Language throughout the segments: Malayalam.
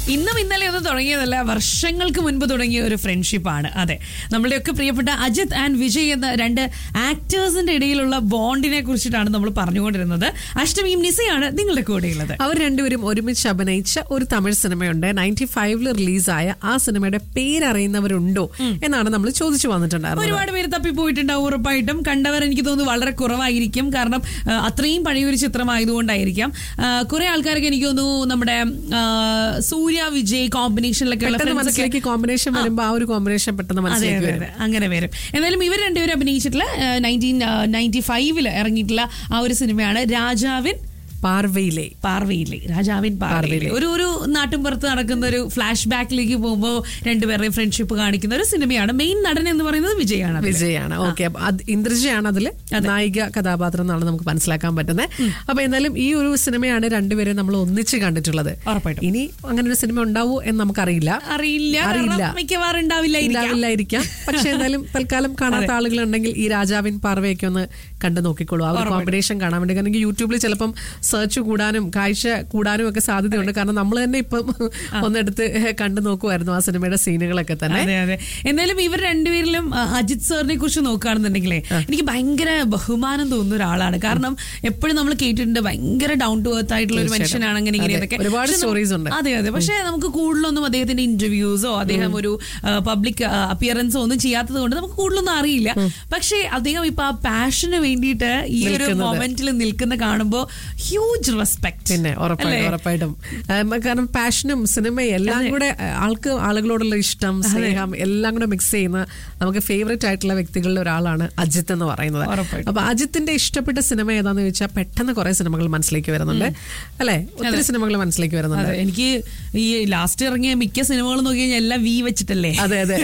ഇന്നും ഇന്നലെ ഒന്നും തുടങ്ങിയതല്ല വർഷങ്ങൾക്ക് മുൻപ് തുടങ്ങിയ ഒരു ഫ്രണ്ട്ഷിപ്പാണ് അതെ നമ്മളുടെയൊക്കെ പ്രിയപ്പെട്ട അജിത് ആൻഡ് വിജയ് എന്ന രണ്ട് ആക്ടേഴ്സിന്റെ ഇടയിലുള്ള ബോണ്ടിനെ കുറിച്ചിട്ടാണ് നമ്മൾ പറഞ്ഞുകൊണ്ടിരുന്നത് അഷ്ടമിയും നിസയാണ് നിങ്ങളുടെ കൂടെയുള്ളത് അവർ രണ്ടുപേരും ഒരുമിച്ച് അഭിനയിച്ച ഒരു തമിഴ് സിനിമയുണ്ട് നയൻറ്റി ഫൈവില് റിലീസായ ആ സിനിമയുടെ പേരറിയുന്നവരുണ്ടോ എന്നാണ് നമ്മൾ ചോദിച്ചു വന്നിട്ടുണ്ടായിരുന്നത് ഒരുപാട് പേര് തപ്പിപ്പോയിട്ടുണ്ടാവും ഉറപ്പായിട്ടും കണ്ടവർ എനിക്ക് തോന്നുന്നു വളരെ കുറവായിരിക്കും കാരണം ആ, അത്രയും പഴയൊരു ചിത്രമായതുകൊണ്ടായിരിക്കാം ആ, കുറെ ആൾക്കാർക്ക് എനിക്ക് തോന്നുന്നു നമ്മുടെ ആ, സൂര്യ വിജയ് കോമ്പിനേഷനിലൊക്കെ ഉള്ള പെട്ടെന്ന് friends ഒക്കെ മനസ്സിലേക്ക് കോമ്പിനേഷൻ വരുമ്പോ ആ ഒരു കോമ്പിനേഷൻ പെട്ടെന്ന് അതെ മനസ്സിലേക്ക് അതെ വരും അതെ അങ്ങനെ വരും എന്നാലും ഇവർ രണ്ടുപേരും അഭിനയിച്ചിട്ടുള്ള നയൻറ്റീൻ നയൻറ്റി ഫൈവില് ഇറങ്ങിയിട്ടുള്ള ആ ഒരു സിനിമയാണ് രാജാവിൻ പാർവയിലെ പാർവയിലെ രാജാവിൻ പാർവയിലെ ഒരു ഒരു നാട്ടിൻപുറത്ത് നടക്കുന്ന ഒരു ഫ്ലാഷ് ബാക്കിലേക്ക് പോകുമ്പോൾ രണ്ടുപേരുടെയും ഫ്രണ്ട്ഷിപ്പ് കാണിക്കുന്ന ഒരു സിനിമയാണ് മെയിൻ നടൻ എന്ന് പറയുന്നത് വിജയാണ് അതില്. വിജയാണ് ഓക്കെ ഇന്ദ്രജയാണ് അതില് നായിക കഥാപാത്രം എന്നാണ് നമുക്ക് മനസ്സിലാക്കാൻ പറ്റുന്നത് അപ്പൊ എന്നാലും ഈ ഒരു സിനിമയാണ് രണ്ടുപേരും നമ്മൾ ഒന്നിച്ച് കണ്ടിട്ടുള്ളത് ഉറപ്പായിട്ടും ഇനി അങ്ങനെ ഒരു സിനിമ ഉണ്ടാവോ എന്ന് നമുക്കറിയില്ല അറിയില്ല അറിയില്ല. കാരണം മിക്കവാറും ഉണ്ടാവില്ലായിരിക്കാം ഉണ്ടാവില്ലായിരിക്കാം പക്ഷെ എന്തായാലും തൽക്കാലം കാണാത്ത ആളുകളുണ്ടെങ്കിൽ ഈ രാജാവിൻ പാർവയൊക്കെ ഒന്ന് കണ്ടു നോക്കിക്കോളൂ ആ ഒരു കോമ്പിനേഷൻ കാണാൻ വേണ്ടി കാരണം യൂട്യൂബിൽ ചിലപ്പം സെർച്ച് കൂടാനും കാഴ്ച കൂടാനും ഒക്കെ സാധ്യതയുണ്ട് കാരണം നമ്മൾ തന്നെ ഇപ്പം ഒന്നെടുത്ത് കണ്ടു നോക്കുമായിരുന്നു ആ സിനിമയുടെ സീനുകളൊക്കെ തന്നെ അതെ അതെ എന്തായാലും ഇവർ രണ്ടുപേരിലും ആ, അജിത് സാറിനെ കുറിച്ച് നോക്കുകയാണെന്നുണ്ടെങ്കിലേ എനിക്ക് ഭയങ്കര ബഹുമാനം തോന്നുന്ന ഒരാളാണ് കാരണം എപ്പോഴും നമ്മൾ കേട്ടിട്ടുണ്ട് ഭയങ്കര ഡൗൺ ടു എർത്ത് ആയിട്ടുള്ള ഒരു മനുഷ്യനാണ് അങ്ങനെ ഇങ്ങനെ അതെ. എന്നൊക്കെ. ഒരുപാട് പക്ഷെ stories നമുക്ക് ഉണ്ട്. അതെ അതെ പക്ഷെ നമുക്ക് കൂടുതലൊന്നും അദ്ദേഹത്തിന്റെ ഇന്റർവ്യൂസോ അദ്ദേഹം ഒരു പബ്ലിക് അപ്പിയറൻസോ ഒന്നും ചെയ്യാത്തത് കൊണ്ട് നമുക്ക് കൂടുതലൊന്നും അറിയില്ല പക്ഷേ അദ്ദേഹം ഇപ്പൊ ആ പാഷന് വേണ്ടിയിട്ട് ഈ ഒരു നിൽക്കുന്നത്. മൊമെന്റിൽ നിൽക്കുന്ന കാണുമ്പോൾ ഹ്യൂജ് റെസ്പെക്ട് പിന്നെ ഉറപ്പായിട്ടും ഉറപ്പായിട്ടും ഉം, കാരണം പാഷനും സിനിമയും എല്ലാം കൂടെ അഹ്, ആൾക്ക് ആളുകളോടുള്ള ഇഷ്ടം സ്നേഹം എല്ലാം കൂടെ മിക്സ് ചെയ്യുന്ന നമുക്ക് ഫേവറേറ്റ് ആയിട്ടുള്ള വ്യക്തികളിൽ ഒരാളാണ് അജിത്ത് എന്ന് പറയുന്നത് ഉറപ്പായിട്ടും. അപ്പൊ അജിത്തിന്റെ ഇഷ്ടപ്പെട്ട സിനിമ ഏതാന്ന് ചോദിച്ചാൽ പെട്ടെന്ന് കുറെ സിനിമകൾ മനസ്സിലേക്ക് വരുന്നുണ്ട് അല്ലെ ഒത്തിരി സിനിമകൾ മനസ്സിലേക്ക് വരുന്നുണ്ട് അതെ എനിക്ക് ഈ ലാസ്റ്റ് ഇറങ്ങിയ മിക്ക സിനിമകളും നോക്കി കഴിഞ്ഞാൽ എല്ലാം വി വെച്ചിട്ടല്ലേ അതെ അതെ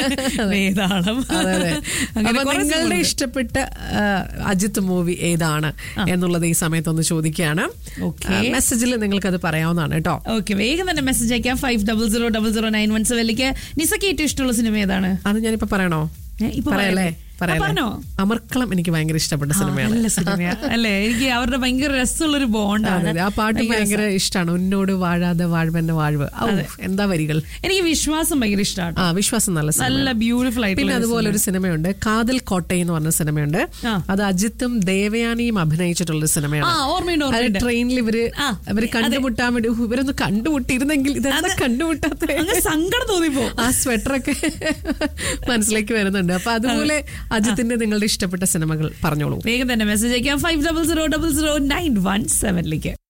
വേതാളം അതെ അതെ അങ്ങനെ അപ്പൊ കുറേ നിങ്ങളുടെ സിനിമകളുണ്ട്. ഇഷ്ടപ്പെട്ട ആ, അജിത്ത് മൂവി ഏതാണ് എന്നുള്ളത് ഈ സമയത്ത് ഒന്ന് ചോദിക്കുകയാണ് Okay. മെസ്സേജിൽ നിങ്ങൾക്ക് അത് പറയാവുന്നതാണ് കേട്ടോ ഓക്കെ വേഗം തന്നെ മെസ്സേജ് അയക്കാം five double zero double zero nine one സെവനിലേക്ക് നിസക്ക് ഏറ്റവും ഇഷ്ടമുള്ള സിനിമ ഏതാണ് അത് ഞാനിപ്പോ പറയണോ ഏ, ഇപ്പൊ പറയല്ലേ പറയല്ലേ? ആ, പറയല്ലേ പറഞ്ഞോ? അമർക്കളം എനിക്ക് ഭയങ്കര ഇഷ്ടപ്പെട്ട ആ, സിനിമയാണ് നല്ല സിനിമയാ അല്ലേ എനിക്ക് അവരുടെ ഭയങ്കര രസമുള്ള ഒരു അതെ, ബോണ്ടാണ് അതെ. ആ പാട്ട് ഭയങ്കര ഇഷ്ടമാണ് ഉന്നോട് വാഴാതെ വാഴ്വന്റെ വാഴ്വ് ഔ, എന്താ വരികൾ എനിക്ക് വിശ്വാസം ഭയങ്കര ഇഷ്ടമാണ് ആ വിശ്വാസം നല്ല സിനിമ നല്ല ബ്യൂട്ടിഫുൾ പിന്നെ ആയിട്ടുള്ള അതുപോലെ ഒരു സിനിമയുണ്ട് കാതൽ കോട്ടை എന്ന് പറഞ്ഞ സിനിമയുണ്ട് ആ. അത് അജിത്തും ദേവയാനിയും അഭിനയിച്ചിട്ടുള്ള ഒരു ആ സിനിമയാണ് ഓർമ്മയുണ്ട് അത് ഓർമ്മയുണ്ട് ട്രെയിനിൽ ഇവര് ആ, അവര് കണ്ടുമുട്ടാൻ വേണ്ടി ഉഹ്, ഇവരൊന്ന് കണ്ടുമുട്ടിയിരുന്നെങ്കിൽ ഇതെന്താ കണ്ടുമുട്ടാത്ത അങ്ങ് സങ്കടം തോന്നിപ്പോ ആ സ്വെറ്ററൊക്കെ മനസ്സിലേക്ക് വരുന്നുണ്ട് അപ്പൊ അതുപോലെ അജിത്തിന്റെ നിങ്ങളുടെ ഇഷ്ടപ്പെട്ട സിനിമകൾ പറഞ്ഞോളൂ വേഗം തന്നെ മെസ്സേജ് അയക്കാം five double zero double zero nine one സെവനിലേക്ക്